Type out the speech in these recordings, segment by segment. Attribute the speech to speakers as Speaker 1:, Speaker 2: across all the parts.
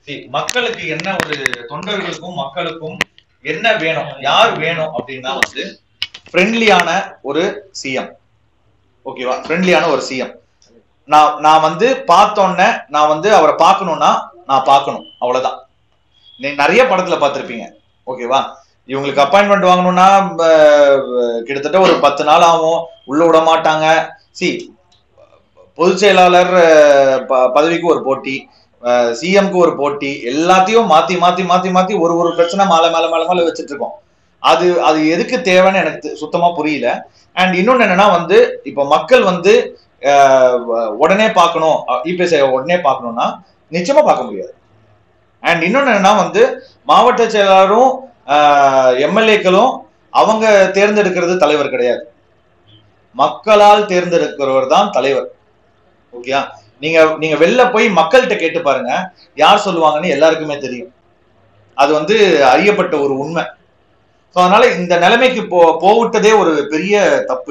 Speaker 1: See, மக்களுக்கு என்ன ஒரு தொண்டர்களுக்கும் மக்களுக்கும் என்ன வேணும் யார் வேணும் அப்படின்னா வந்து ஃப்ரெண்ட்லியான ஒரு சிஎம் ஓகேவா ஃப்ரெண்ட்லியான ஒரு சிஎம் நான் நான் வந்து பார்த்தோன்னே நான் வந்து அவரை பார்க்கணும்னா நான் பார்க்கணும் அவ்வளவுதான் நீ நிறைய படத்துல பார்த்திருப்பீங்க ஓகேவா இவங்களுக்கு அப்பாயின்மெண்ட் வாங்கணும்னா அஹ், கிட்டத்தட்ட ஒரு பத்து நாள் ஆகும் உள்ள விட மாட்டாங்க சி பொதுச் செயலாளர் அஹ், ப- பதவிக்கு ஒரு போட்டி சிஎம்க்கு ஒரு போட்டி எல்லாத்தையும் மாத்தி மாத்தி மாத்தி மாத்தி ஒரு ஒரு பிரச்சனை மேல மேல மேல மேல வச்சுட்டு இருக்கோம் அது அது எதுக்கு தேவைன்னு எனக்கு தெ- சுத்தமா புரியல அண்ட் இன்னொன்னு என்னன்னா வந்து இப்ப மக்கள் வந்து அஹ், உடனே பார்க்கணும் இபிஎஸ் உடனே பார்க்கணும்னா நிச்சயமா பார்க்க முடியாது அண்ட் இன்னொன்னு என்னன்னா வந்து மாவட்ட செயலாளரும் எம்எல்ஏக்களும் அவங்க தேர்ந்தெடுக்கிறது தலைவர் கிடையாது மக்களால் தேர்ந்தெடுக்கிறவர் தான் தலைவர் ஓகேயா நீங்க நீங்க வெளில போய் மக்கள்கிட்ட கேட்டு பாருங்க யார் சொல்லுவாங்கன்னு எல்லாருக்குமே தெரியும் அது வந்து அறியப்பட்ட ஒரு உண்மை ஸோ அதனால இந்த நிலைமைக்கு போ போவிட்டதே ஒரு பெரிய தப்பு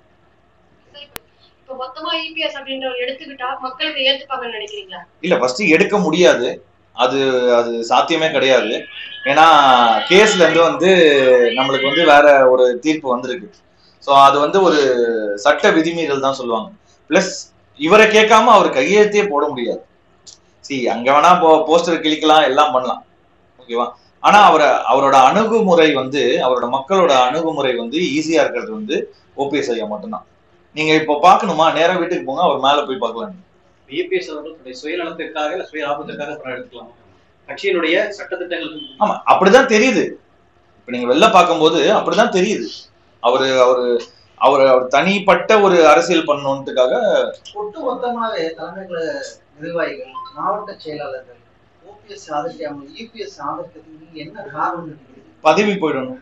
Speaker 2: இப்ப மொத்தமா இபிஎஸ் அப்படின்றவர் எடுத்துக்கிட்டா மக்கள் இதை ஏத்துப்பாங்கன்னு நினைக்கிறீங்களா
Speaker 1: இல்ல ஃபர்ஸ்ட் எடுக்க முடியாது அது அது சாத்தியமே கிடையாது ஏன்னா கேஸ்ல இருந்து வந்து நம்மளுக்கு வந்து வேற ஒரு தீர்ப்பு வந்திருக்கு ஸோ அது வந்து ஒரு சட்ட விதிமீறல் தான் சொல்லுவாங்க பிளஸ் இவரை கேட்காம அவர் கையெழுத்தே போட முடியாது சி அங்க வேணா போ போஸ்டர் கிளிக்கலாம் எல்லாம் பண்ணலாம் ஓகேவா ஆனா அவரை அவரோட அணுகுமுறை வந்து அவரோட மக்களோட அணுகுமுறை வந்து ஈஸியா இருக்கிறது வந்து ஓபிஎஸ் ஐயா மட்டும்தான் நீங்க இப்போ பார்க்கணுமா நேரா வீட்டுக்கு போங்க அவர் மேல போய் பார்க்கலாம்
Speaker 3: இபிஎஸ் அவர்கள் தன்னுடைய சுயநலத்திற்காக இல்ல சுய லாபத்திற்காக படம் எடுக்கலாம் கட்சியினுடைய சட்டத்திட்டங்கள்
Speaker 1: ஆமா அப்படிதான் தெரியுது இப்ப நீங்க வெளில பார்க்கும்போது அப்படிதான் தெரியுது அவரு அவரு அவர் அவர் தனிப்பட்ட ஒரு அரசியல் பண்ணணுன்றதுக்காக
Speaker 4: ஒட்டு மொத்தமாவே தலைமைகள நிர்வாகிகள் மாவட்ட செயலாளர்கள் ஓபிஎஸ் ஆதரிக்காம இபிஎஸ் ஆதரிக்கிறதுக்கு என்ன காரணம் நினைக்கிறீங்க
Speaker 1: பதவி போயிடணும்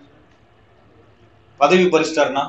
Speaker 1: பதவி பறிச்சிட்டாருன்னா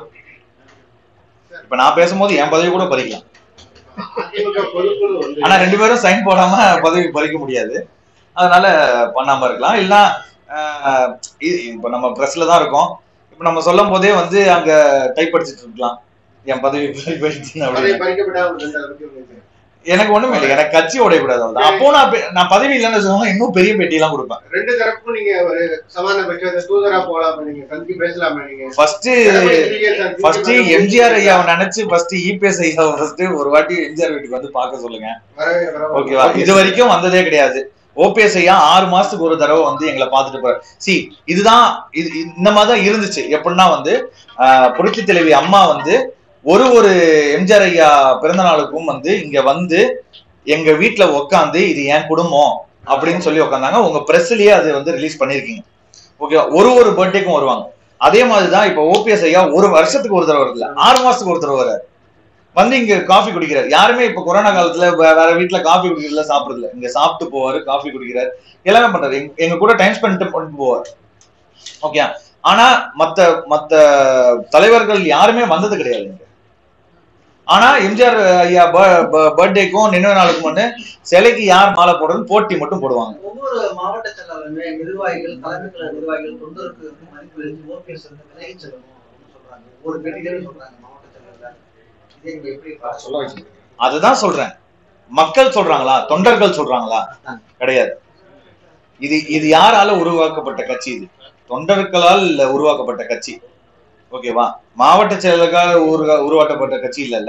Speaker 1: இப்ப நான் பேசும்போது என் பதவி கூட பறிக்கலாம்
Speaker 5: அதிமுக பொதுக்குழு வந்து
Speaker 1: ஆனா ரெண்டு பேரும் சைன் போடாம பதவி பறிக்க முடியாது அதனால பண்ணாம இருக்கலாம் இல்லைன்னா ஆஹ், இ- இப்ப நம்ம பிரஸ்ல தான் இருக்கோம் இப்ப நம்ம சொல்லும் போதே வந்து அங்க டைப் அடிச்சிட்டு இருக்கலாம் என் பதவி பறி- பறிச்சுன்னு
Speaker 5: பதவி
Speaker 1: அப்படின்னு
Speaker 5: பறிக்கப்படாமல் இருந்த அளவுக்கு உங்களுக்கு
Speaker 1: எனக்கு ஒண்ணுமே இல்லை எனக்கு கட்சி உடையக்கூடாது அவ்வளவுதான். அப்போ நான் பெ- நான் பதவி இல்லைன்னு சொன்னா இன்னும் பெரிய பேட்டி எல்லாம் கொடுப்பேன்
Speaker 5: ரெண்டு தரப்புக்கும் நீங்க ஒரு சமாதான பட்சத்தை தூதரா போலாமா நீங்க சந்திச்சு பேசலாமா நீங்க
Speaker 1: ஃபர்ஸ்ட்
Speaker 5: எடப்பாடி திரிகே சந்திச்சு
Speaker 1: ஃபர்ஸ்ட்
Speaker 5: வரவே-
Speaker 1: எம்ஜிஆர் ஐயாவை நினைச்சு ஃபர்ஸ்ட் இபிஎஸ் ஐயாவை ஃபர்ஸ்ட் ஒரு வாட்டி எம்ஜிஆர் வீட்டுக்கு வந்து பார்க்க சொல்லுங்க
Speaker 5: வரவே வரவே-
Speaker 1: ஓகேவா இது வரைக்கும் வந்ததே கிடையாது ஓபிஎஸ் ஐயா ஆறு மாசத்துக்கு ஒரு தடவை வந்து எங்களை பார்த்துட்டு போறாரு சி இதுதான் இது இந்த மாதிரி தான் இருந்துச்சு எப்படின்னா வந்து ஆஹ், புரட்சி தலைவி அம்மா வந்து ஒரு ஒரு எம்ஜிஆர் ஐயா பிறந்த நாளுக்கும் வந்து இங்க வந்து எங்க வீட்டுல உக்காந்து இது என் குடும்பம் அப்படின்னு சொல்லி உட்காந்தாங்க உங்க பிரஸ்லயே அது வந்து ரிலீஸ் பண்ணிருக்கீங்க ஓகேவா ஒரு ஒரு பர்த்டேக்கும் வருவாங்க அதே மாதிரிதான் இப்ப ஓபிஎஸ் ஐயா ஒரு வருஷத்துக்கு ஒரு தடவை வரல ஆறு மாசத்துக்கு ஒரு தடவை வராரு வந்து இங்க காஃபி குடிக்கிறார் யாருமே இப்ப கொரோனா காலத்துல வே- வேற வீட்ல காஃபி குடிக்கிறதுல சாப்பிடுறது இல்ல இங்க சாப்பிட்டு போவாரு காஃபி குடிக்கிறார் எல்லாமே பண்றாரு எங்க- எங்க கூட டைம் ஸ்பெண்ட் பண்ணிட்டு போவார் ஓகே ஆனா மத்த மத்த தலைவர்கள் யாருமே வந்தது கிடையாது இங்க ஆனா எம்ஜிஆர் ஐயா பர்த்டேக்கும் நினைவு நாளுக்கும் வந்து சிலைக்கு யார் மாலை போடுறது போட்டி மட்டும் போடுவாங்க
Speaker 4: ஒவ்வொரு மாவட்ட செயலாளருமே நிர்வாகிகள் தலைமைகள நிர்வாகிகள் தொண்டருக்கு வந்து மதிப்பு அளித்து ஓபிஎஸ் வந்து விலகி செல்லணும் அப்படின்னு சொல்றாங்க ஒவ்வொரு பேட்டியிலும் சொல்றாங்க மாவட்ட செயலாளர் இதை நீங்க எப்படி பார்க்க
Speaker 1: அதுதான் சொல்றேன் மக்கள் சொல்றாங்களா தொண்டர்கள் சொல்றாங்களா கிடையாது இது இது யாரால உருவாக்கப்பட்ட கட்சி இது தொண்டர்களால் உருவாக்கப்பட்ட கட்சி ஓகேவா மாவட்ட செயலர்களால் உருவா- உருவாக்கப்பட்ட கட்சி இல்லைல்ல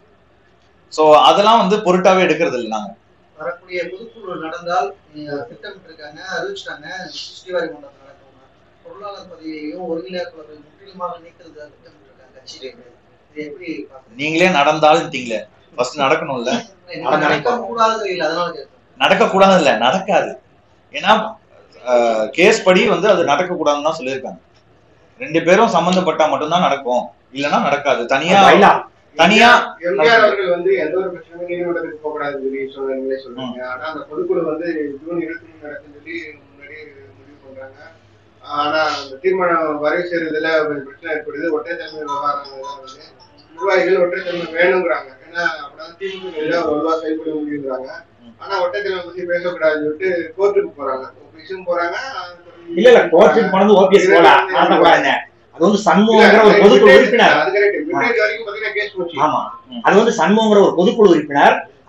Speaker 1: சோ அதெல்லாம் வந்து பொருட்டாவே எடுக்கிறது இல்லை நாங்க
Speaker 4: வரக்கூடிய பொதுக்குழு நடந்தால் அஹ், திட்டமிட்டிருக்காங்க அறிவிச்சிட்டாங்க சுஷ்டிவாரி மண்டலம் நடக்கும் பொருளாளர் பதவியையும் ஒருங்கிணைப்பு முற்றிலுமாக நீக்கிறது திட்டமிட்டிருக்காங்க கட்சியிலிருந்து இது எப்படி பார்க்கறீங்க?
Speaker 1: நீங்களே நடந்தாலும்ட்டீங்களே ஃபர்ஸ்ட் நடக்கணும்ல
Speaker 4: நடக்கக்கூடாது இல்லை அதனால கேட்கிறேன்
Speaker 1: நடக்க கூடாது இல்ல நடக்காது ஏன்னா கேஸ் படி வந்து அது நடக்க கூடாதுன்னு தான் சொல்லியிருக்காங்க ரெண்டு பேரும் சம்பந்தப்பட்டா மட்டும்தான் நடக்கும் இல்லைன்னா நடக்காது தனியா தனியா
Speaker 5: எம்ஜிஆர் அவர்கள் வந்து எந்த ஒரு பிரச்சனையும் நீதிமன்றத்துக்கு போக கூடாதுன்னு சொல்லி சொன்னீங்களே சொல்றீங்க ஆனா அந்த பொதுக்குழு வந்து ஜூன் இருபத்தி மூணு நடக்குன்னு சொல்லி முன்னாடியே முடிவு பண்றாங்க ஆனா அந்த தீர்மானம் வரை செய்யறதுல கொஞ்சம் பிரச்சனை ஏற்படுது ஒற்றை தலைமை விவகாரங்கள் தான் வந்து நிர்வாகிகள் ஒற்றை தலைமை வேணுங்கிறாங்க ஏன்னா அப்பதான் திமுக ஒழுவா செயல்பட முடியுங்கிறாங்க ஆனா ஒற்றை தலைமை பத்தி பேசக்கூடாதுன்னு சொல்லிட்டு கோர்ட்டுக்கு போறாங்க ஆபீஸும் போறாங்க
Speaker 6: இல்ல இல்ல கோர்ட்டுக்கு போனது ஓபிஎஸ் போல மாத்தக்கூடாதுங்க அது வந்து சண்முகங்கிற ஒரு பொதுக்குழு உறுப்பினர்
Speaker 5: அது correct. midnight வரைக்கும் பாத்தீங்கன்னா case போச்சு.
Speaker 6: ஆமா அது வந்து சண்முகங்கிற ஒரு பொதுக்குழு உறுப்பினர்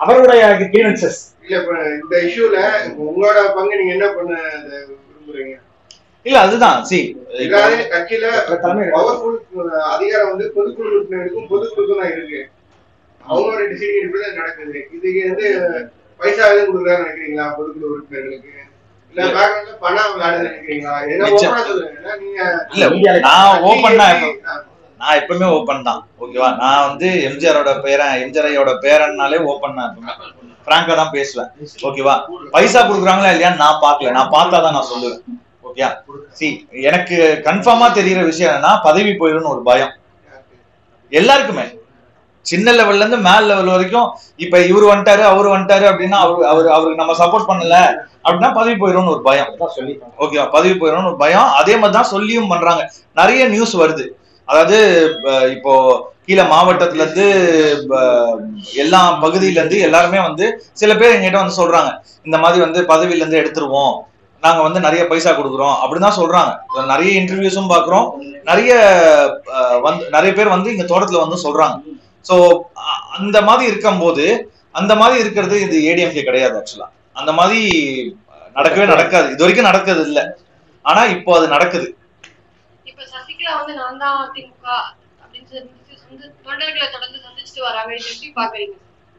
Speaker 6: அவருடைய கிரீவன்சஸ்
Speaker 5: இல்ல இப்ப இந்த இஷ்யூல உங்களோட பங்கு நீங்க என்ன பண்ண அதை விரும்புறீங்க
Speaker 1: இல்ல அதுதான் சி
Speaker 5: எல்லாரும் கட்சியில
Speaker 6: தலைமை
Speaker 5: பவர்ஃபுல் அதிகாரம் வந்து பொதுக்குழு உறுப்பினருக்கும் பொதுக்குழுக்கும் தான் இருக்கு அவங்களோட டிசிஷன் எடுப்பது நடக்குது இதுக்கு வந்து பைசா எதுவும் கொடுக்குறான்னு நினைக்கிறீங்களா பொதுக்குழு உறுப்பினர்களுக்கு இல்ல பேக்ரவுண்ட்ல பணம் விளையாடுன்னு நினைக்கிறீங்களா என்ன
Speaker 1: நிச்சயம்.
Speaker 5: ஓப்பனா சொல்லுங்க ஏன்னா நீங்க
Speaker 1: இல்ல நான் ஓப்பன்னா
Speaker 5: ஆ,
Speaker 1: நான் எப்பவுமே ஓப்பன் தான் ஓகேவா நான் வந்து எம்ஜிஆரோட பேரன் எம்ஜிஆரோட பேரன்னாலே ஓப்பன் தான் எப்பவுமே பிராங்கா தான் பேசுவேன் ஓகேவா பைசா கொடுக்குறாங்களா இல்லையான்னு நான் பார்க்கல நான் பார்த்தா தான் நான் சொல்லுவேன் ஓகே சி எனக்கு கன்ஃபார்மா தெரியுற விஷயம் என்னன்னா பதவி போயிடும்னு ஒரு பயம் எல்லாருக்குமே சின்ன லெவல்ல இருந்து மேல் லெவல் வரைக்கும் இப்ப இவரு வந்துட்டாரு அவரு வந்துட்டாரு அப்படின்னா அவரு அவரு அவருக்கு நம்ம சப்போர்ட் பண்ணல அப்படின்னா பதவி போயிடும்னு ஒரு பயம்
Speaker 6: சொல்லி
Speaker 1: ஓகேவா பதவி போயிடும்னு ஒரு பயம் அதே மாதிரி தான் சொல்லியும் பண்றாங்க நிறைய நியூஸ் வருது அதாவது அஹ், இப்போ கீழே மாவட்டத்துல இருந்து அஹ், எல்லா பகுதியில இருந்து எல்லாருமே வந்து சில பேர் எங்கிட்ட வந்து சொல்றாங்க இந்த மாதிரி வந்து பதவியில இருந்து எடுத்துருவோம் நாங்க வந்து நிறைய பைசா கொடுக்குறோம் அப்படின்னு தான் சொல்றாங்க நிறைய இன்டர்வியூஸும் பாக்குறோம் நிறைய அஹ், வந்து நிறைய பேர் வந்து இங்க தோட்டத்துல வந்து சொல்றாங்க சோ அந்த மாதிரி இருக்கும்போது அந்த மாதிரி இருக்கிறது இது ஏடிஎம்கே கிடையாது ஆக்சுவலா அந்த மாதிரி நடக்கவே நடக்காது இது வரைக்கும் நடக்கிறது இல்ல ஆனா இப்போ அது நடக்குது
Speaker 2: இப்ப சசிகலா வந்து நான் தான் திமுக அப்படின்னு சொல்லி வந்து தொண்டர்களை தொடர்ந்து சந்திச்சுட்டு வராங்க இது எப்படி பாக்குறீங்க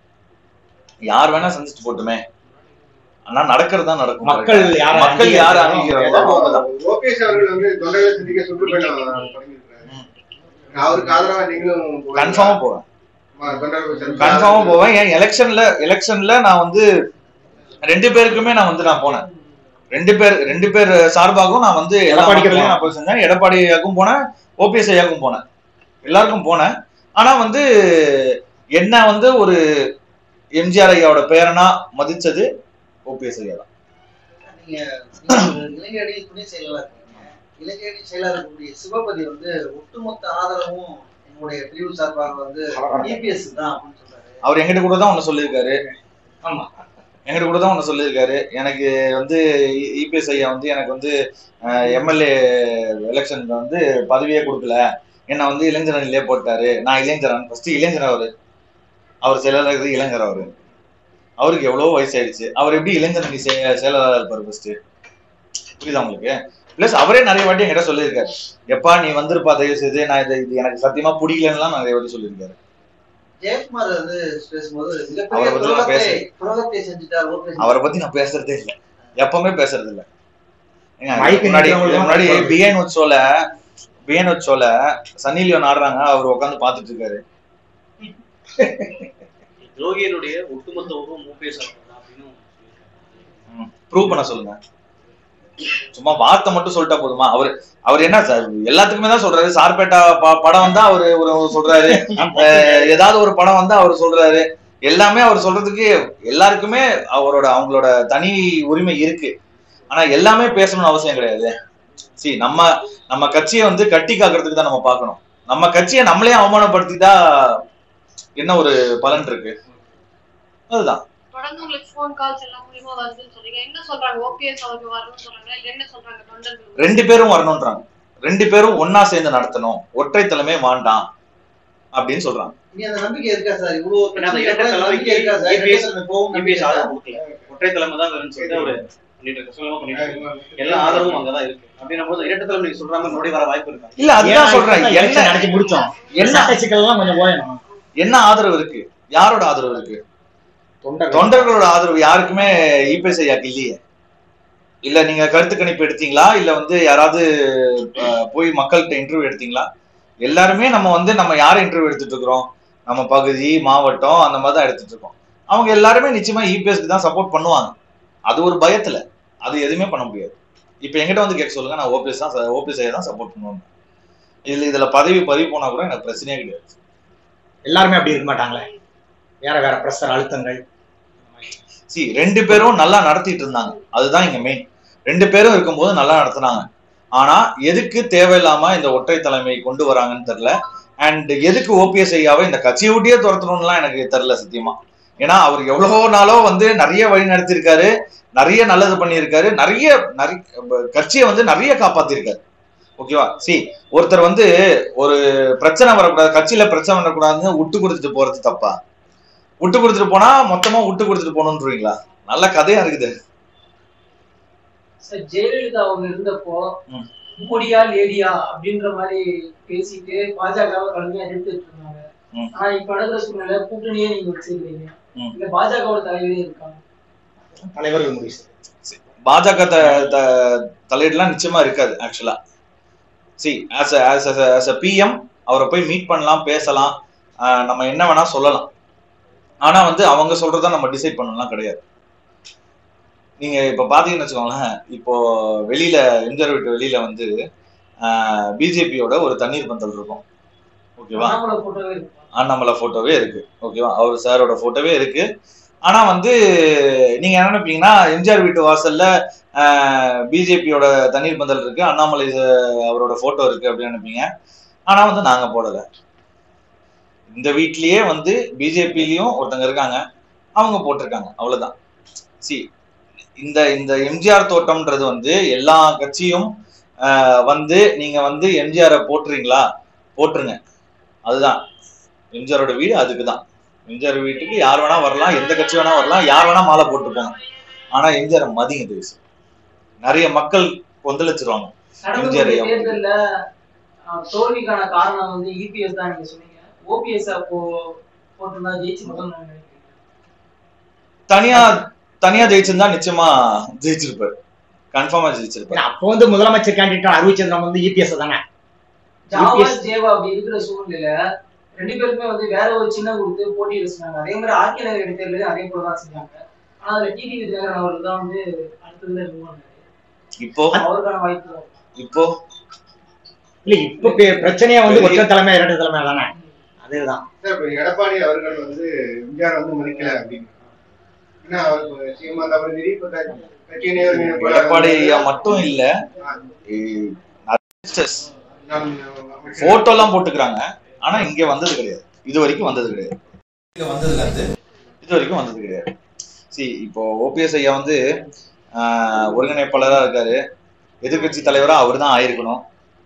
Speaker 1: யார் வேணா சந்திச்சுட்டு போட்டுமே ஆனா நடக்கிறது தான் நடக்கும்
Speaker 6: மக்கள் யார
Speaker 1: மக்கள் யார் அங்கீகரிக்கிறாங்களோ அவங்கதான்.
Speaker 5: ஓபிஎஸ் அவர்கள் வந்து தொண்டர்களை சந்திக்க சுற்றுப்பயணம் தொடங்கியிருக்காரு அவருக்கு ஆதரவா நீங்களும் போவீங்களா?
Speaker 1: கன்ஃபார்மா போவேன்
Speaker 5: ஆ, தொண்டர்களை சந்திக்க
Speaker 1: கன்ஃபார்மா போவேன் ஏன் எலெக்ஷன்ல எலெக்ஷன்ல நான் வந்து ரெண்டு பேருக்குமே நான் வந்து நான் போனேன் ரெண்டு பேர் ரெண்டு பேர் சார்பாகவும் நான் வந்து எல்லா
Speaker 6: எடப்பாடிக்கு
Speaker 1: மக்களையும் நான் போய் செஞ்சேன் எடப்பாடியாக்கும் போனேன் ஓபிஎஸ் ஐயாக்கும் போனேன் எல்லாருக்கும் போனேன் ஆனா வந்து என்ன வந்து ஒரு எம்ஜிஆர் ஐயாவோட பேரனா மதிச்சது ஓபிஎஸ் ஐயா தான்
Speaker 4: நீங்க நீங்க இளைஞரணி துணை செயலாளர் இருக்கீங்க இளைஞரணி செயலாளர் இருக்கக்கூடிய சிவபதி வந்து ஒட்டுமொத்த ஆதரவும் என்னுடைய பிரிவு சார்பாக வந்து இபிஎஸ் தான் அப்படின்னு சொல்றாரு
Speaker 1: அவர் எங்கிட்ட கூட தான் ஒண்ணு சொல்லியிருக்காரு
Speaker 6: ஆமா.
Speaker 1: எங்கிட்ட கூட தான் ஒண்ணு சொல்லியிருக்காரு எனக்கு வந்து இபிஎஸ் ஐயா வந்து எனக்கு வந்து எம்எல்ஏ எலெக்ஷன்ல வந்து பதவியே கொடுக்கல என்னை வந்து இளைஞரணிலே போட்டாரு நான் இளைஞரன் ஃபர்ஸ்ட் இளைஞர் அவரு அவர் செயலாளர் இளைஞர் அவரு அவருக்கு எவ்வளவு வயசாயிடுச்சு அவர் எப்படி இளைஞரணி செய- செயலாளரா இருப்பாரு ஃபர்ஸ்ட் புரியுதா உங்களுக்கு பிளஸ் அவரே நிறைய வாட்டி என்கிட்ட சொல்லியிருக்காரு எப்பா நீ வந்திருப்பா தயவு செய்து நான் இது இது எனக்கு சத்தியமா பிடிக்கலன்னுலாம் நிறைய வாட்டி சொல்லியிருக்காரு
Speaker 4: ஜெயக்குமார் வந்து பேசும்போது
Speaker 1: அவரை
Speaker 4: மிகப்பெரிய
Speaker 1: பத்தி நான்
Speaker 4: துரோகத்தை
Speaker 1: பேச-
Speaker 4: துரோகத்தை செஞ்சுட்டார் ஓபிஎஸ்
Speaker 1: அவரை பத்தி நான் பேசுறதே இல்ல எப்பவுமே பேசுறது இல்ல ஏங்க,
Speaker 6: மைக்
Speaker 1: முன்னாடி
Speaker 6: நிக்கிறவங்களுக்கு
Speaker 1: முன்னாடி
Speaker 6: சொல்றது.
Speaker 1: பிஎன் உச்சோல பிஎன் உச்சோல சன்னி லியோன் ஆடுறாங்க அவர் உட்காந்து பாத்துட்டு இருக்காரு
Speaker 3: துரோகியனுடைய ஒட்டுமொத்த உருவம் மூப்பேஸ் அவர்கள் தான் அப்படின்னு
Speaker 1: ப்ரூவ் பண்ண சொல்லுங்க சும்மா வார்த்தை மட்டும் சொல்லிட்டா போதுமா அவர் அவர் என்ன சார் எல்லாத்துக்குமே தான் சொல்றாரு சார்பேட்டா ப- படம் வந்தா அவரு ஒரு சொல்றாரு அஹ் ஏதாவது ஒரு படம் வந்தா அவர் சொல்றாரு எல்லாமே அவர் சொல்றதுக்கு எல்லாருக்குமே அவரோட அவங்களோட தனி உரிமை இருக்கு ஆனா எல்லாமே பேசணும்னு அவசியம் கிடையாது சி நம்ம நம்ம கட்சியை வந்து கட்டி காக்கிறதுக்கு தான் நம்ம பார்க்கணும் நம்ம கட்சியை நம்மளே அவமானப்படுத்திட்டா என்ன ஒரு பலன் இருக்கு அதுதான்
Speaker 2: தொடர்ந்து உங்களுக்கு ஃபோன் கால்ஸ் எல்லாம் மூலியமா வருதுன்னு சொல்றீங்க என்ன சொல்றாங்க ஓபிஎஸ் அவங்க வரணும்னு சொல்றாங்க இல்ல என்ன சொல்றாங்க தொண்டர்கள்
Speaker 1: ரெண்டு பேரும் வரணும்ன்றாங்க ரெண்டு பேரும் ஒன்னா சேர்ந்து நடத்தணும் ஒற்றை தலைமை வேண்டாம் அப்படின்னு சொல்றாங்க
Speaker 4: இனி அந்த நம்பிக்கை இருக்கா சார் இவ்வளவு
Speaker 3: ஏன்னா அந்த இரட்டை
Speaker 4: பிரச்சனை
Speaker 3: தலைமைக்கு
Speaker 4: நம்பிக்கை இருக்கா சார்
Speaker 3: EPS
Speaker 4: இரட்டை தலைமை போகும் நம்பிக்கை
Speaker 3: இபிஎஸ்
Speaker 4: இருக்கா?
Speaker 3: ஆதரவு கொடுக்கல ஒற்றை தலைமை தான் வேணும்னு சொல்லிட்டு அவரு பண்ணிட்டு இருக்க சுலபமா பண்ணிட்டு இருக்காரு. எல்லா ஆதரவும் அங்கதான் இருக்கு அப்படின்னும் போது இரட்டை தலைமை நீங்க சொல்ற மாதிரி மறுபடியும் வர வாய்ப்பு இருக்கா
Speaker 1: இல்ல அதுதான் சொல்றேன் என்ன
Speaker 6: நடத்தி முடிச்சோம்
Speaker 1: என்ன
Speaker 6: என்ன சிக்கல்லாம் கொஞ்சம் போயணும்
Speaker 1: என்ன ஆதரவு இருக்கு யாரோட ஆதரவு இருக்கு
Speaker 6: தொண்டர்கள்
Speaker 1: தொண்டர்களோட ஆதரவு யாருக்குமே இபிஎஸ் ஐயாக்கு இல்லையே இல்ல நீங்க கருத்து கணிப்பு எடுத்தீங்களா இல்ல வந்து யாராவது அஹ், போய் மக்கள்கிட்ட இன்டர்வியூ எடுத்தீங்களா எல்லாருமே நம்ம வந்து நம்ம யாரை இன்டர்வியூ எடுத்துட்டு இருக்கிறோம் நம்ம பகுதி மாவட்டம் அந்த மாதிரி தான் எடுத்துட்டு இருக்கோம் அவங்க எல்லாருமே நிச்சயமா இபிஎஸ்க்கு தான் சப்போர்ட் பண்ணுவாங்க அது ஒரு பயத்துல அது எதுவுமே பண்ண முடியாது இப்ப என்கிட்ட வந்து கேட்க சொல்லுங்க நான் ஓபிஎஸ் தான் ஓபிஎஸ் ஐயா தான் சப்போர்ட் பண்ணுவேன் இதுல இதுல பதவி பதவி போனா கூட எனக்கு பிரச்சனையே கிடையாது
Speaker 6: எல்லாருமே அப்படி இருக்க மாட்டாங்களே வேற வேற பிரஷர் அழுத்தங்கள்
Speaker 1: சி ரெண்டு பேரும் நல்லா நடத்திட்டு இருந்தாங்க அதுதான் இங்க மெயின் ரெண்டு பேரும் இருக்கும்போது நல்லா நடத்துனாங்க ஆனா எதுக்கு தேவையில்லாம இந்த ஒற்றை தலைமை கொண்டு வராங்கன்னு தெரியல அண்ட் எதுக்கு ஓபிஎஸ் ஐயாவை இந்த கட்சியை விட்டியே துரத்தணும்லாம் எனக்கு தெரியல சத்தியமா ஏன்னா அவர் எவ்வளவோ நாளோ வந்து நிறைய வழி நடத்தியிருக்காரு நிறைய நல்லது பண்ணியிருக்காரு நிறைய நிறைய கட்சியை வந்து நிறைய காப்பாத்திருக்காரு ஓகேவா சி ஒருத்தர் வந்து ஒரு பிரச்சனை வரக்கூடாது கட்சியில பிரச்சனை வரக்கூடாதுன்னு விட்டு கொடுத்துட்டு போறது தப்பா விட்டு கொடுத்துட்டு போனா மொத்தமா விட்டு கொடுத்துட்டு போகணுன்றீங்களா நல்ல கதையா இருக்குது
Speaker 7: சார் ஜெயலலிதா அவங்க இருந்தப்போ
Speaker 1: ம்.
Speaker 7: மோடியா லேடியா அப்படின்ற மாதிரி பேசிட்டு பாஜகவை கடுமையா எதிர்த்துட்டு இருந்தாங்க
Speaker 1: ம்.
Speaker 7: ஆனா இப்ப நடக்கிற சூழ்நிலை கூட்டணியே நீங்க வச்சிருக்கீங்க
Speaker 1: ம்.
Speaker 7: இல்ல பாஜகவோட தலைவரே இருக்காங்க
Speaker 6: தலைவர்கள் முடிவு செய்யும்.
Speaker 1: பாஜக த த- தலையீடுலாம் நிச்சயமா இருக்காது ஆக்சுவலா see as as as a PM அவரை போய் மீட் பண்ணலாம் பேசலாம் ஆஹ் நம்ம என்ன வேணா சொல்லலாம் ஆனா வந்து அவங்க சொல்றத நம்ம டிசைட் பண்ணலாம் கிடையாது நீங்க இப்ப பாத்தீங்கன்னு வச்சுக்கோங்களேன் இப்போ வெளியில எம்ஜிஆர் வீட்டு வெளியில வந்து பிஜேபியோட ஒரு தண்ணீர் பந்தல் இருக்கும் ஓகேவா
Speaker 7: அண்ணாமலை போட்டோவே இருக்கு
Speaker 1: அண்ணாமலை போட்டோவே இருக்கு ஓகேவா அவர் சாரோட போட்டோவே இருக்கு ஆனா வந்து நீங்க என்ன நினைப்பீங்கன்னா எம்ஜிஆர் வீட்டு வாசல்ல பிஜேபியோட தண்ணீர் பந்தல் இருக்கு அண்ணாமலை அஹ், அவரோட போட்டோ இருக்கு அப்படின்னு நினைப்பீங்க ஆனா வந்து நாங்க போடல இந்த வீட்லயே வந்து பிஜேபிலயும் ஒருத்தங்க இருக்காங்க அவங்க போட்டிருக்காங்க அவ்வளவுதான் சி இந்த இந்த எம்ஜிஆர் தோட்டம்ன்றது வந்து எல்லா கட்சியும் ஆஹ், வந்து நீங்க வந்து எம்ஜிஆரை போட்டுறீங்களா போட்டுருங்க அதுதான் எம்ஜிஆரோட வீடு அதுக்கு தான் எம்ஜிஆர் வீட்டுக்கு யார் வேணா வரலாம் எந்த கட்சி வேணா வரலாம் யார் வேணா மாலை போட்டு போங்க ஆனா எம்ஜிஆர் மதிங்க தயவு செய்து. நிறைய மக்கள் கொந்தளிச்சிருவாங்க
Speaker 7: நடந்து
Speaker 1: எம்ஜிஆர்
Speaker 7: முடிந்த
Speaker 1: ஐயா.
Speaker 7: தேர்தல்ல ஆஹ், தோல்விக்கான காரணம் வந்து இபிஎஸ் தான் நீங்க சொன்னீங்க ஓபிஎஸ் அப்போ போட்டிருந்தா ஜெயிச்சு முதல் நான் நினைக்கிறேன்
Speaker 1: தனியா தனியா ஜெயிச்சிருந்தா நிச்சயமா ஜெயிச்சிருப்பாரு கன்ஃபார்மா ஜெயிச்சிருப்பாரு
Speaker 6: ஏன்னா அப்போ வந்து முதலமைச்சர் கேண்டிடேட் அருவிச்சந்திரன் வந்து இபிஎஸ் தானே
Speaker 7: ஜாவா
Speaker 6: UPS.
Speaker 7: ஜேவா அப்படி இருக்கிற சூழ்நிலையில ரெண்டு பேருமே வந்து வேற ஒரு சின்னம் கொடுத்து போட்டி வச்சுனாங்க அதே மாதிரி ஆர்கே நகர் இடைத்தேர்தலையும் அதே போல தான் செஞ்சாங்க ஆனா அதுல டிடி விஜயகரன் அவர்கள் தான் வந்து அடுத்ததுல இருந்தாரு
Speaker 1: இப்போ
Speaker 7: அவருக்கான வாய்ப்பு தான்.
Speaker 1: இப்போ
Speaker 6: இல்ல இப்ப பெ- பிரச்சனையே வந்து ஒற்றை தலைமை இரட்டை தலைமை தானே அதுதான்
Speaker 5: சார் இப்ப எடப்பாடி அவர்கள் வந்து எம்ஜிஆர் வந்து மதிக்கல அப்படின்னு ஏன்னா அவர் சீமா தவறு மீறி இப்ப க- கட்சி நேர்மையை
Speaker 1: எடப்பாடி ஐயா மட்டும் இல்ல போட்டோ எல்லாம் போட்டுக்கிறாங்க ஆனா இங்க வந்தது கிடையாது இது வரைக்கும் வந்தது கிடையாது இங்க வந்ததுல இருந்து இது வரைக்கும் வந்தது கிடையாது சி இப்போ ஓபிஎஸ் ஐயா வந்து ஆஹ், ஒருங்கிணைப்பாளரா இருக்காரு எதிர்க்கட்சி தலைவரா அவர் தான் ஆயிருக்கணும்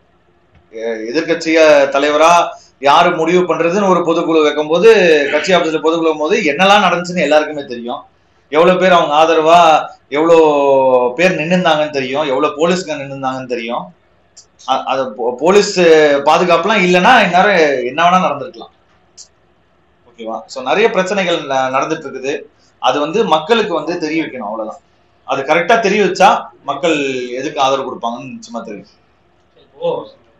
Speaker 1: எ- எதிர்க்கட்சிய தலைவரா யாரு முடிவு பண்றதுன்னு ஒரு பொதுக்குழு வைக்கும்போது கட்சி ஆபீஸ்ல பொதுக்குழு போது என்னெல்லாம் நடந்துச்சுன்னு எல்லாருக்குமே தெரியும் எவ்வளவு பேர் அவங்க ஆதரவா எவ்வளவு பேர் நின்னுந்தாங்கன்னு தெரியும் எவ்வளவு போலீஸ்ங்க நின்னுந்தாங்கன்னு தெரியும் அ- அது போ- போலீஸ் பாதுகாப்புலாம் இல்லைன்னா இந்நேரம் என்ன வேணா நடந்திருக்கலாம் ஓகேவா சோ நிறைய பிரச்சனைகள் ந- நடந்துட்டு இருக்குது அது வந்து மக்களுக்கு வந்து தெரிய வைக்கணும் அவ்வளவுதான் அது கரெக்டா தெரிய வச்சா மக்கள் எதுக்கு ஆதரவு கொடுப்பாங்கன்னு நிச்சயமா தெரியும்
Speaker 8: இப்போ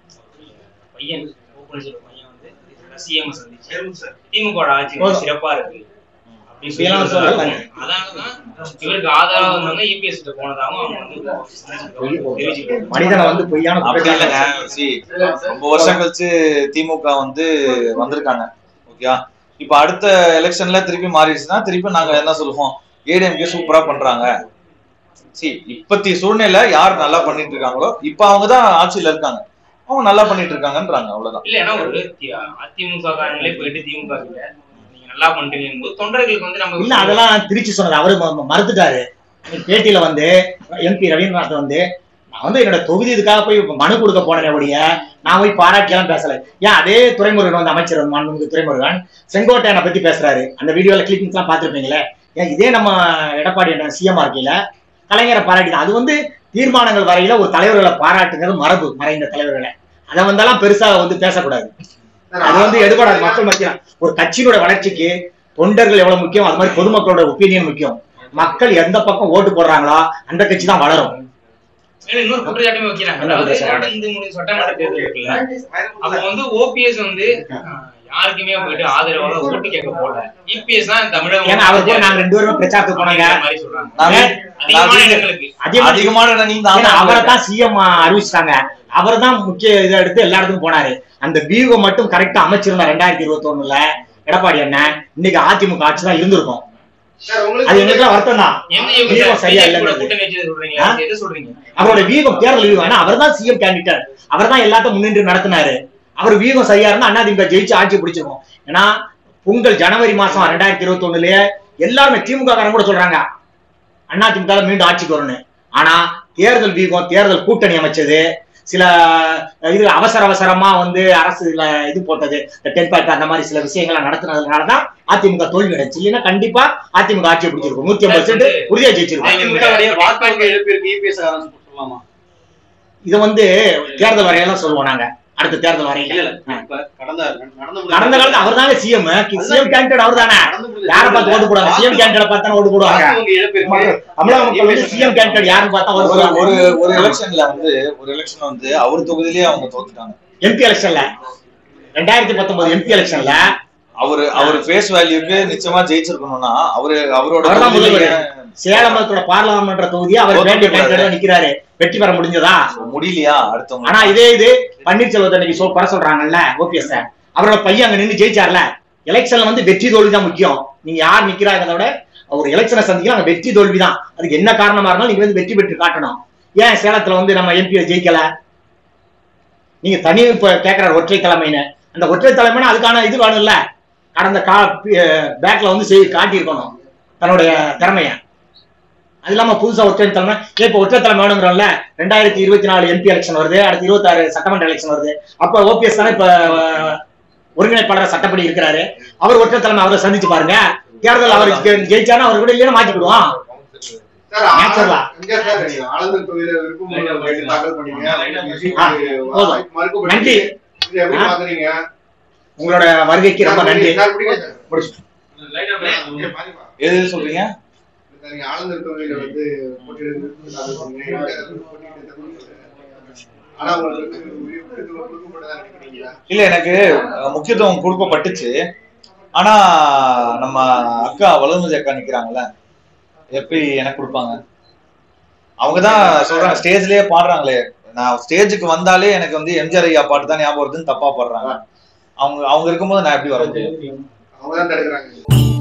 Speaker 8: பையன் ஓபனிஸ்ல பையன் வந்து சிஎம் சந்திச்சு திமுக ஆட்சி வந்து சிறப்பா இருக்கு அப்படின்னு சொல்லி
Speaker 6: இப்படியெல்லாம் சொல்லல.
Speaker 8: அதனாலதான் இவருக்கு ஆதரவா வந்தவங்க இபிஎஸ் கிட்ட போனதாகவும் அவங்க வந்து தெரிவிச்சுக்கிட்டாங்க
Speaker 6: மனிதனை வந்து பொய்யான
Speaker 1: அப்படி
Speaker 6: குற்றச்சாட்டு
Speaker 1: இல்லைங்க see, ரொம்ப வருஷம் கழிச்சு திமுக வந்து வந்திருக்காங்க ஓகே இப்ப அடுத்த எலெக்ஷன்ல திருப்பி மாறிடுச்சுன்னா திருப்பி நாங்க என்ன சொல்லுவோம் ஏடிஎம்கே சூப்பரா பண்றாங்க சி இப்பத்தி சூழ்நிலை யார் நல்லா பண்ணிட்டு இருக்காங்களோ இப்ப அவங்க தான் ஆட்சியில இருக்காங்க அவங்க நல்லா பண்ணிட்டு இருக்காங்கன்றாங்க அவ்வளவுதான்
Speaker 8: இல்ல ஏன்னா ஒரு தி- அதிமுக காரங்களே போயிட்டு திமுக கிட்ட நீங்க நல்லா பண்றீங்க போது தொண்டர்களுக்கு வந்து நம்ம
Speaker 6: இல்ல அதெல்லாம் திருச்சி சொன்னது அவரு ம- ம- மறுத்துட்டாரு அன்னைக்கு பேட்டியில வந்து எம்பி ரவீந்திரநாத் வந்து நான் வந்து என்னோட தொகுதி இதுக்காக போய் மனு கொடுக்க போனேன் ஒழிய நான் போய் பாராட்டியெல்லாம் பேசல ஏன் அதே துறைமுருகன் வந்து அமைச்சர் வந்து மாண்புமிகு துறைமுருகன் செங்கோட்டையனை பத்தி பேசுறாரு அந்த வீடியோல கிளிப்பிங்ஸ் எல்லாம் பாத்துருப்பீங்களே ஏன் இதே நம்ம எடப்பாடி சிஎம் இருக்கையில கலைஞரை பாராட்டி அது வந்து தீர்மானங்கள் வரையில ஒரு தலைவர்களை பாராட்டுங்கிறது மரபு மறைந்த தலைவர்களை அதை வந்தாலும் பெருசா வந்து பேசக்கூடாது அது வந்து எடுபடாது மக்கள் மத்தியில ஒரு கட்சியினோட வளர்ச்சிக்கு தொண்டர்கள் எவ்வளவு முக்கியம் அது மாதிரி பொதுமக்களோட ஒப்பீனியன் முக்கியம் மக்கள் எந்த பக்கம் ஓட்டு போடுறாங்களோ அந்த கட்சி தான் வளரும்
Speaker 8: மேலும் இன்னொரு குற்றச்சாட்டுமே வைக்கிறாங்க
Speaker 6: என்ன
Speaker 8: அதாவது
Speaker 6: குற்றச்சாட்டு?
Speaker 8: நடந்து முடிந்த சட்டமன்ற தேர்தல் இருக்குல்ல அப்ப வந்து ஓபிஎஸ் வந்து அஹ், யாருக்குமே போயிட்டு ஆதரவாக ஓட்டு கேட்க போல இபிஎஸ் தான் தமிழக
Speaker 6: ஏன்னா அவர் கூட நாங்க ரெண்டு பேரும் பிரச்சாரத்துக்கு போனாங்க
Speaker 8: அப்படிங்கிற மாதிரி சொல்றாங்க
Speaker 1: நான்
Speaker 8: அதிகமான
Speaker 1: நான்
Speaker 8: இடங்களுக்கு
Speaker 6: அதே மாதிரி
Speaker 1: அதிகமான நீங்க
Speaker 6: ஏன்னா அவரை தான் சிஎம் அறிவிச்சிட்டாங்க அவர் தான் முக்கிய இதை எடுத்து எல்லா இடத்துக்கும் போனாரு அந்த வியூகம் மட்டும் கரெக்டா அமைச்சிருந்தா ரெண்டாயிரத்தி இருபத்தி ஒண்ணுல எடப்பாடி அண்ணன் இன்னைக்கு அதிமுக ஆட்சி தான் இருந்திருக்கும்
Speaker 5: சார்
Speaker 6: அது
Speaker 5: உங்களுக்கு
Speaker 6: எங்களுக்கு வருத்தம் தான்
Speaker 8: என்ன இவங்க
Speaker 6: வியூகம் சரியா
Speaker 8: BJP கூட
Speaker 6: இல்லைங்கிறது.
Speaker 8: கூட்டணி வச்சு சொல்றீங்க
Speaker 6: ஆ?
Speaker 8: எது சொல்றீங்க
Speaker 6: அவரோட வியூகம் தேர்தல் வியூகம் ஏன்னா அவர் தான் சிஎம் கேண்டிடேட் அவர் தான் எல்லாத்தையும் முன்னின்று நடத்தினாரு அவர் வியூகம் சரியா இருந்தா அதிமுக ஜெயிச்சு ஆட்சி பிடிச்சிருக்கும் ஏன்னா பொங்கல் ஜனவரி மாசம் ரெண்டாயிரத்தி இருபத்தி ஒண்ணுலயே எல்லாருமே திமுக காரங்க கூட சொல்றாங்க அதிமுக மீண்டும் ஆட்சிக்கு வரணும் ஆனா தேர்தல் வியூகம் தேர்தல் கூட்டணி அமைச்சது சில இது அவசர அவசரமா வந்து அரசு இதுல இது போட்டது இந்த டென்பேக் அந்த மாதிரி சில விஷயங்களை நடத்துனதுனாலதான் அதிமுக தோல்வி அடைச்சு இல்லைன்னா கண்டிப்பா அதிமுக ஆட்சியை பிடிச்சிருக்கும் நூத்தி ஐம்பது சீட்டு உறுதியா ஜெயிச்சிருக்கும்
Speaker 3: அதிமுகவுடைய வாக்கு வங்கி இழப்பிற்கு இபிஎஸ் ஆரம்பிச்சு சொல்லலாமா
Speaker 6: இது வந்து தேர்தல் வரையெல்லாம் சொல்லுவோம் நாங்க அடுத்த தேர்தல்
Speaker 3: இல்ல
Speaker 6: வரையில
Speaker 3: இல்ல இப்ப கடந்த நடந்து முடிந்த-
Speaker 6: கடந்த காலத்துல அவர் தானே சிஎம் சிஎம் கேண்டிடேட் அவர் தானே
Speaker 3: நடந்து முடிந்த
Speaker 6: யாரை பார்த்து ஓட்டு போடுவாங்க சிஎம் கேண்டிடேட் பார்த்தா ஓட்டு போடுவாங்க
Speaker 3: வாக்கு வங்கி இழப்பிற்கு
Speaker 6: தமிழக மக்கள் வந்து சிஎம் கேண்டிடேட் யாருன்னு பார்த்தா ஓட்டு
Speaker 1: ஒரு
Speaker 6: போடுவாங்க
Speaker 1: ஒரு ஒரு எலெக்ஷன்ல வந்து ஒரு எலெக்ஷன் வந்து அவர் தொகுதியிலேயே அவங்க தோத்துட்டாங்க
Speaker 6: எம்பி எலெக்ஷன்ல ரெண்டாயிரத்தி பத்தொன்பது எம்பி எலெக்ஷன்ல
Speaker 1: அவரு அவர் ஃபேஸ் வேல்யூக்கு நிச்சயமா ஜெயிச்சிருக்கணும்னா அவரு அவரோட
Speaker 6: அவர்தான்
Speaker 1: தொகுதியிலேயே
Speaker 6: சேலமத்தோட பாராளுமன்ற தொகுதியை அவர்
Speaker 1: ஓட்டு
Speaker 6: வேண்டிய
Speaker 1: போடுறாரு.
Speaker 6: கேண்டிடேட் நிக்கிறாரு வெற்றி பெற முடிஞ்சதா
Speaker 1: முடியலையா அடுத்தவங்க
Speaker 6: ஆனா இதே இது பன்னீர்செல்வத்தை இன்னைக்கு சொல் குறை சொல்றாங்கல்ல ஓபிஎஸ் அவரோட பையன் அங்க நின்னு ஜெயிச்சார்ல எலெக்ஷன்ல வந்து வெற்றி தோல்வி தான் முக்கியம் நீங்க யார் நிக்கிறாங்கிறத விட ஒரு எலெக்ஷனை சந்திக்கலாம் அங்க வெற்றி தோல்வி தான் அதுக்கு என்ன காரணமா இருந்தாலும் நீங்க வந்து வெற்றி பெற்று காட்டணும் ஏன் சேலத்துல வந்து நம்ம எம்பி ஜெயிக்கல நீங்க தனி இப்ப கேக்குற ஒற்றை தலைமைன்னு அந்த ஒற்றை தலைமைன்னு அதுக்கான இது வேணும்ல கடந்த கா பேக்ல வந்து செய்து காட்டியிருக்கணும் தன்னுடைய திறமைய அது இல்லாம புதுசா ஒற்றை தலைமை ஏன் இப்ப ஒற்றை தலைமை வேணுங்கிறோம்ல ரெண்டாயிரத்தி இருபத்தி நாலு எம்பி எலெக்ஷன் வருது அடுத்து இருபத்தாறு சட்டமன்ற எலெக்ஷன் வருது அப்ப ஓபிஎஸ் தானே இப்ப அஹ், ஒருங்கிணைப்பாளர் சட்டப்படி இருக்கிறாரு அவர் ஒற்றை தலைமை அவரை சந்திச்சு பாருங்க தேர்தல் அவர் ஜெ- ஜெயிச்சாருன்னா அவர் கூட இல்லைன்னா மாத்திக்கிடுவோம்
Speaker 5: சார்
Speaker 6: Natural ஆ.
Speaker 5: ஆனந்த் இங்க சார் நீங்க ஆனந்தன் தொகுதியில விருப்பம் தாக்கல் பண்ணீங்க
Speaker 6: ஆ, போதும்.
Speaker 5: மறுக்கப்பட்டு
Speaker 6: நன்றி.
Speaker 5: இது எப்படி
Speaker 6: ஆ.
Speaker 5: பாக்குறீங்க
Speaker 6: உங்களோட வருகைக்கு ரொம்ப நன்றி
Speaker 5: சார், பிடிங்க சார்.
Speaker 6: முடிச்சு
Speaker 5: இங்க பாருங்க.
Speaker 1: எது சொல்றீங்க
Speaker 5: சார், நீங்க ஆனந்தன் தொகுதியில வந்து போட்டியிட விருப்பம் தாக்கல் பண்ணீங்க. எங்க போட்டியிட தகுதி ஆனா உங்களுக்கு விருப்பம் கொடுக்கப்பட்டதா நினைக்கிறீங்களா
Speaker 1: இல்ல எனக்கு அஹ், முக்கியத்துவம் கொடுக்கப்பட்டுச்சு ஆனா நம்ம அக்கா வளர்மதி அக்கா நிக்கிறாங்கல்ல எப்படி எனக்கு கொடுப்பாங்க அவங்க தான் சொல்றாங்க ஸ்டேஜ்லயே பாடுறாங்களே நான் ஸ்டேஜுக்கு வந்தாலே எனக்கு வந்து எம்ஜிஆர் ஐயா பாட்டு தான் ஞாபகம் வருதுன்னு தப்பா பாடுறாங்க அவங்க அவங்க இருக்கும்போது நான் எப்படி வர முடியும்
Speaker 5: அவங்க தான் தடுக்கிறாங்க